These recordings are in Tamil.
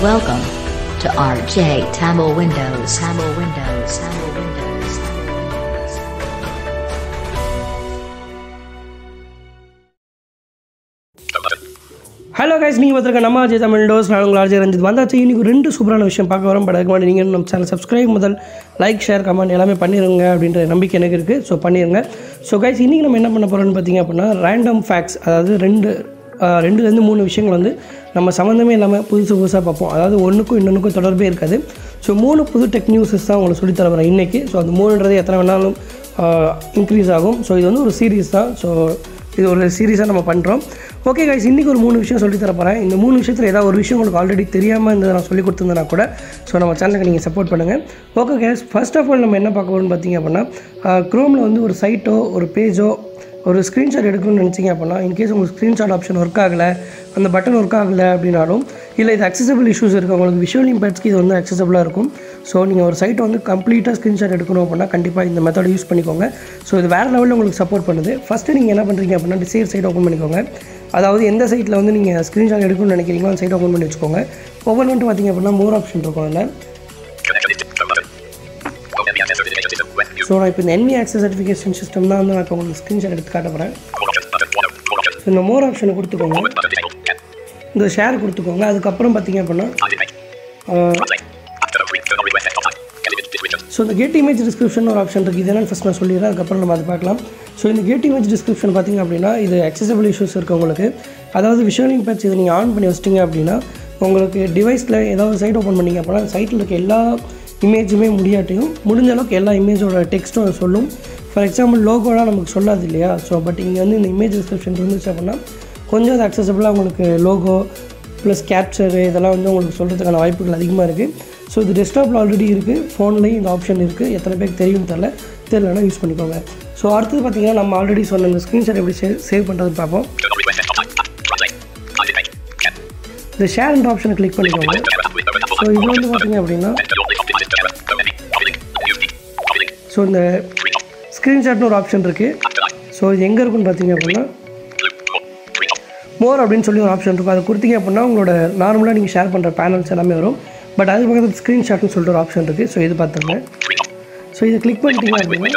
Welcome to RJ Tamil Windows. Tamil Windows. Tamil Windows. Hello guys நீங்கள் பார்த்துருக்க நம்ம அஜய் தமிழ் டோஸ் நான் உங்கள் அஜய் ரஞ்சித் வந்தாச்சு இன்னைக்கு ஒரு ரெண்டு சூப்பரான விஷயம் பார்க்க வரோம் பட் அதுக்கு முன்னாடி நீங்கள் நம்ம சேனல் சப்ஸ்கிரைப் முதல் லைக் ஷேர் கமெண்ட் எல்லாமே பண்ணிடுங்க அப்படின்ற நம்பிக்கை எனக்கு இருக்குது ஸோ பண்ணிடுங்க ஸோ கைஸ் இன்றைக்கி நம்ம என்ன பண்ண போகிறோம்னு பார்த்தீங்க அப்படின்னா ரேண்டம் ஃபேக்ட்ஸ் அதாவது ரெண்டு ஆஹ், ரெண்டுலேருந்து மூணு விஷயங்கள் வந்து நம்ம சம்மந்தமே இல்லாமல் புதுசு புதுசாக பார்ப்போம் அதாவது ஒன்றுக்கும் இன்னொன்றுக்கும் தொடர்பே இருக்காது ஸோ மூணு புது டெக் நியூஸஸ் தான் உங்களுக்கு சொல்லித் தர வரேன் இன்றைக்கி ஸோ அந்த மூணுன்றது எத்தனை வேணாலும் இன்க்ரீஸ் ஆகும் ஸோ இது வந்து ஒரு சீரீஸ் தான் ஸோ இது ஒரு சீரியஸாக நம்ம பண்ணுறோம் ஓகே கைஸ் இன்றைக்கி ஒரு மூணு விஷயம் சொல்லி தர போகிறேன் இந்த மூணு விஷயத்தில் ஏதாவது ஒரு விஷயம் உங்களுக்கு ஆல்ரெடி தெரியாமல் இருந்ததை நான் சொல்லி கொடுத்துருந்தேன்னா கூட ஸோ நம்ம சேனலுக்கு நீங்கள் சப்போர்ட் பண்ணுங்கள் okay guys first of all நம்ம என்ன பார்க்க போகிறோம்னு பார்த்தீங்க அப்படின்னா க்ரோமில் வந்து ஒரு சைட்டோ ஒரு பேஜோ ஒரு ஸ்க்ரீன்ஷாட் எடுக்கணும்னு நினச்சிங்க அப்படின்னா இன்கேஸ் உங்களுக்கு ஸ்க்ரீன்ஷாட் ஆப்ஷன் ஒர்க் ஆகலை அந்த பட்டன் ஒர்க் ஆகலை அப்படின்னாலும் இல்லை இது அக்சசபிள் இஷ்யூஸ் இருக்குது உங்களுக்கு விஷுவல் இம்பேக்ட்ஸ்க்கு இது வந்து அக்சசபிளாக இருக்கும் ஸோ நீங்கள் ஒரு சைட்டை வந்து கம்ப்ளீட்டாக ஸ்க்ரீன்ஷாட் எடுக்கணும் அப்படின்னா கண்டிப்பாக இந்த மெத்தட் யூஸ் பண்ணிக்கோங்க ஸோ இது வேறு லெவலில் உங்களுக்கு சப்போர்ட் பண்ணுது ஃபஸ்ட்டு நீங்கள் என்ன பண்ணுறீங்க அப்படின்னா டிசைர் சைட் ஓப்பன் பண்ணிக்கோங்க அதாவது எந்த சைட்டில் வந்து நீங்கள் ஸ்க்ரீன்ஷாட் எடுக்கணும்னு நினைக்கிறீங்களோ அந்த சைட் ஓப்பன் பண்ணி வச்சுக்கோங்க ஓப்பன் பண்ணிட்டு பார்த்தீங்க அப்படின்னா மோர் ஆப்ஷன் இருக்கும் அதில் ஸோ நான் இப்போ இந்த என்வி ஆக்சஸ் சர்டிஃபிகேஷன் சிஸ்டம் தான் வந்து நான் இப்போ உங்களுக்கு ஸ்க்ரீன்ஷாட் எடுத்து காட்ட போகிறேன் இந்த மோர் ஆப்ஷனை கொடுத்துக்கோங்க இந்த ஷேர் கொடுத்துக்கோங்க அதுக்கப்புறம் பார்த்தீங்க அப்படின்னா ஸோ இந்த கேட் இமேஜ் டிஸ்கிரிப்ஷன் ஒரு ஆப்ஷன் இருக்குது இது என்னன்னு ஃபஸ்ட் நான் சொல்லிடுறேன் அதுக்கப்புறம் நம்ம அதை பார்க்கலாம் ஸோ இந்த கேட் இமேஜ் டிஸ்கிரிப்ஷன் பார்த்தீங்க அப்படின்னா இது அக்சசபிள் இஷ்யூஸ் இருக்குது உங்களுக்கு அதாவது விஷுவல் இம்பேக்ட்ஸ் இதை நீங்கள் ஆன் பண்ணி வச்சிட்டிங்க அப்படின்னா உங்களுக்கு டிவைஸில் ஏதாவது சைட் ஓப்பன் பண்ணீங்க அப்படின்னா சைட்டில் இருக்க எல்லா இமேஜுமே முடியாட்டையும் முடிஞ்ச அளவுக்கு எல்லா இமேஜோட டெக்ஸ்ட்டும் அது சொல்லும் ஃபார் எக்ஸாம்பிள் லோகோலாம் நமக்கு சொல்லாது இல்லையா ஸோ பட் இங்கே வந்து இந்த இமேஜ் டிஸ்கிரிப்ஷன் இருந்துச்சு அப்படின்னா கொஞ்சம் அது அக்சசபிளாக உங்களுக்கு லோகோ ப்ளஸ் கேப்சரு இதெல்லாம் வந்து உங்களுக்கு சொல்கிறதுக்கான வாய்ப்புகள் அதிகமாக இருக்குது ஸோ இது டெஸ்க்டாப்பில் ஆல்ரெடி இருக்குது ஃபோன்லேயும் இந்த ஆப்ஷன் இருக்குது எத்தனை பேருக்கு தெரியும் தெரில தெரியலனா யூஸ் பண்ணிக்கோங்க ஸோ அடுத்தது பார்த்தீங்கன்னா நம்ம ஆல்ரெடி சொன்ன இந்த ஸ்க்ரீன்ஷாட் எப்படி சேவ் சேவ் பண்ணுறதுன்னு பார்ப்போம் இந்த ஷேர்ன்ற ஆப்ஷனை கிளிக் பண்ணிக்கோங்க ஸோ இது வந்து பார்த்தீங்க அப்படின்னா ஸோ இந்த ஸ்க்ரீன்ஷாட்னு ஒரு ஆப்ஷன் இருக்குது ஸோ இது எங்கே இருக்குன்னு பார்த்தீங்க அப்படின்னா மோர் அப்படின்னு சொல்லி ஒரு ஆப்ஷன் இருக்கும் அதை கொடுத்தீங்க அப்படின்னா உங்களோட நார்மலாக நீங்கள் ஷேர் பண்ணுற பேனல்ஸ் எல்லாமே வரும் பட் அது பக்கத்தில் ஸ்க்ரீன்ஷாட்னு சொல்லிட்டு ஒரு ஆப்ஷன் இருக்குது ஸோ இது பார்த்துங்க ஸோ இதை கிளிக் பண்ணிட்டீங்க அப்படின்னா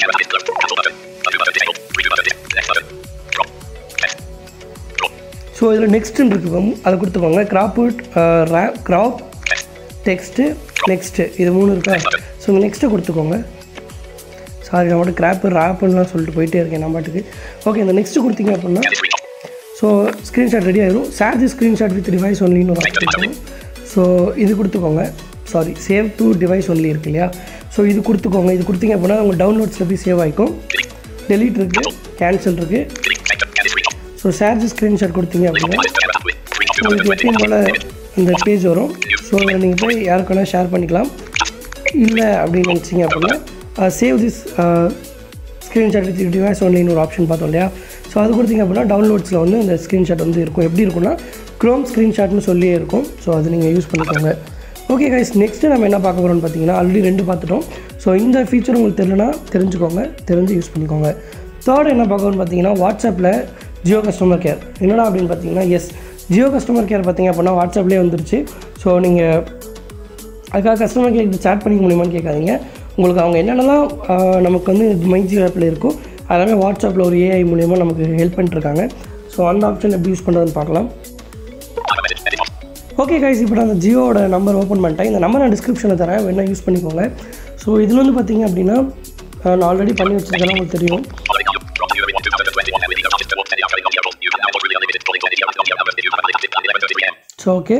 ஸோ இதில் நெக்ஸ்ட்டுன்னு இருக்கு அதை கொடுத்துக்கோங்க கிராப் கிராப் டெக்ஸ்ட்டு நெக்ஸ்ட்டு இது மூணு இருக்கா ஸோ இந்த நெக்ஸ்ட்டை கொடுத்துக்கோங்க சாரி நான் மட்டும் கிராப்பு ரேப்புலாம் சொல்லிட்டு போயிட்டே இருக்கேன் நான் பாட்டுக்கு ஓகே இந்த நெக்ஸ்ட்டு கொடுத்தீங்க அப்படின்னா ஸோ ஸ்க்ரீன்ஷாட் ரெடி ஆயிரும் சார்ஜ் ஸ்க்ரீன்ஷாட் வித் டிவைஸ் ஒன்லின்னு ஒரு ஆப்ஷன் இருக்கும் ஸோ இது கொடுத்துக்கோங்க sorry save to device only இருக்கு இல்லையா ஸோ இது கொடுத்துக்கோங்க இது கொடுத்தீங்க அப்படின்னா உங்கள் டவுன்லோட்ஸில் போய் சேவ் ஆகிக்கும் டெலீட் இருக்குது கேன்சல் இருக்குது ஸோ சார்ஜ் ஸ்க்ரீன்ஷாட் கொடுத்தீங்க அப்படின்னா உங்களுக்கு எப்பயும் போல் இந்த பேஜ் வரும் ஸோ இதில் நீங்கள் போய் யாருக்கு வேணால் ஷேர் பண்ணிக்கலாம் இல்லை அப்படின்னு நினச்சிங்க அப்படின்னா save this screenshot with device ஒன்லின்னு ஒரு ஆப்ஷன் பார்த்தோம் இல்லையா ஸோ அது கொடுத்தீங்க அப்படின்னா டவுன்லோட்ஸில் வந்து அந்த ஸ்க்ரீன்ஷாட் வந்து இருக்கும் எப்படி இருக்கும்னா க்ரோம் ஸ்க்ரீன்ஷாட்னு சொல்லியே இருக்கும் ஸோ அது நீங்கள் யூஸ் பண்ணிக்கோங்க ஓகே கைஸ் நெக்ஸ்ட்டு நம்ம என்ன பார்க்க போகிறோம்னு பார்த்தீங்கன்னா ஆல்ரெடி ரெண்டு பார்த்துட்டோம் ஸோ இந்த ஃபீச்சர் உங்களுக்கு தெரியலனா தெரிஞ்சுக்கோங்க தெரிஞ்சு யூஸ் பண்ணிக்கோங்க தேர்ட் என்ன பார்க்கணும்னு பார்த்தீங்கன்னா வாட்ஸ்அப்பில் ஜியோ கஸ்டமர் கேர் என்னடா அப்படின்னு பார்த்தீங்கன்னா எஸ் ஜியோ கஸ்டமர் கேர் பார்த்தீங்க அப்படின்னா வாட்ஸ்அப்லேயே வந்துருச்சு ஸோ நீங்கள் அதுக்காக கஸ்டமர் கேர் சேட் பண்ணிக்க முடியுமான்னு கேட்காதீங்க உங்களுக்கு அவங்க என்னென்னலாம் ஆஹ், நமக்கு வந்து மைஜி ஆப்பில் இருக்கோ அதெல்லாமே வாட்ஸ்அப்பில் ஒரு ஏஐ மூலியமாக நமக்கு ஹெல்ப் பண்ணிட்டுருக்காங்க ஸோ அந்த ஆப்ஷன் எப்படி யூஸ் பண்ணுறதுன்னு பார்க்கலாம் ஓகே கைஸ் இப்போ நான் அந்த ஜியோட நம்பர் ஓப்பன் பண்ணிட்டேன் இந்த நம்பர் நான் டிஸ்கிரிப்ஷனில் தரேன் வேணா யூஸ் பண்ணிக்கோங்க ஸோ இதில் வந்து பார்த்தீங்க அப்படின்னா ஆஹ், நான் ஆல்ரெடி பண்ணி வச்சிருக்கேன் உங்களுக்கு தெரியும் ஸோ ஓகே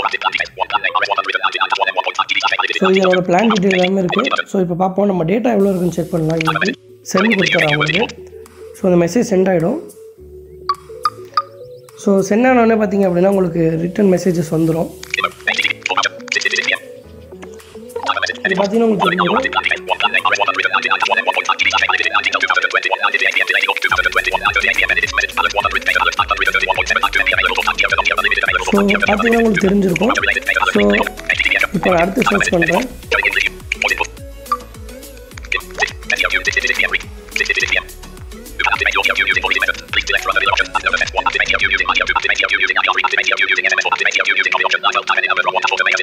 ஸோ இதோட பிளான் டீட்டெயில் எல்லாமே இருக்குது ஸோ இப்போ பார்ப்போம் நம்ம டேட்டா எவ்வளோ இருக்குன்னு செக் பண்ணலாம் இன்னைக்கு சென்ட் கொடுத்துறேன் உங்களுக்கு ஸோ அந்த மெசேஜ் சென்ட் ஆகிடும் ஸோ சென்ட் ஆனோடனே பார்த்தீங்க அப்படின்னா உங்களுக்கு ரிட்டன் மெசேஜஸ் வந்துடும் இது பார்த்தீங்கன்னா உங்களுக்கு தெரிஞ்சிடும் ஸோ பார்த்தீங்கன்னா உங்களுக்கு தெரிஞ்சிருக்கும் ஸோ இப்போ நான் அடுத்து சர்ச் பண்ணுறேன்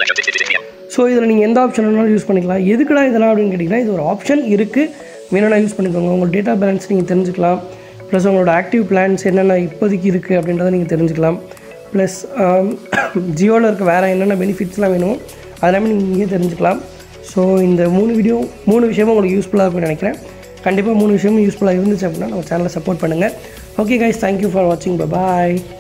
ஸோ இதில் நீங்கள் எந்த ஆப்ஷன் வேணாலும் யூஸ் பண்ணிக்கலாம் எதுக்குடா இதெல்லாம் அப்படின்னு கேட்டிங்கன்னா இது ஒரு ஆப்ஷன் இருக்குது வேணும்னா யூஸ் பண்ணிக்கோங்க உங்கள் டேட்டா பேலன்ஸ் நீங்கள் தெரிஞ்சுக்கலாம் ப்ளஸ் உங்களோட ஆக்டிவ் பிளான்ஸ் என்னென்ன இப்போதைக்கு இருக்குது அப்படின்றத நீங்கள் தெரிஞ்சுக்கலாம் ப்ளஸ் ஜியோவில் இருக்க வேறு என்னென்ன பெனிஃபிட்ஸ்லாம் வேணும் அதெல்லாமே நீங்கள் இங்கேயே தெரிஞ்சுக்கலாம் ஸோ இந்த மூணு வீடியோ மூணு விஷயமும் உங்களுக்கு யூஸ்ஃபுல்லாக இருக்கும்னு நினைக்கிறேன் கண்டிப்பாக மூணு விஷயமும் யூஸ்ஃபுல்லாக இருந்துச்சு அப்படின்னா நம்ம சேனலை சப்போர்ட் பண்ணுங்கள் ஓகே கைஸ் தேங்க்யூ ஃபார் வாட்சிங் பாய்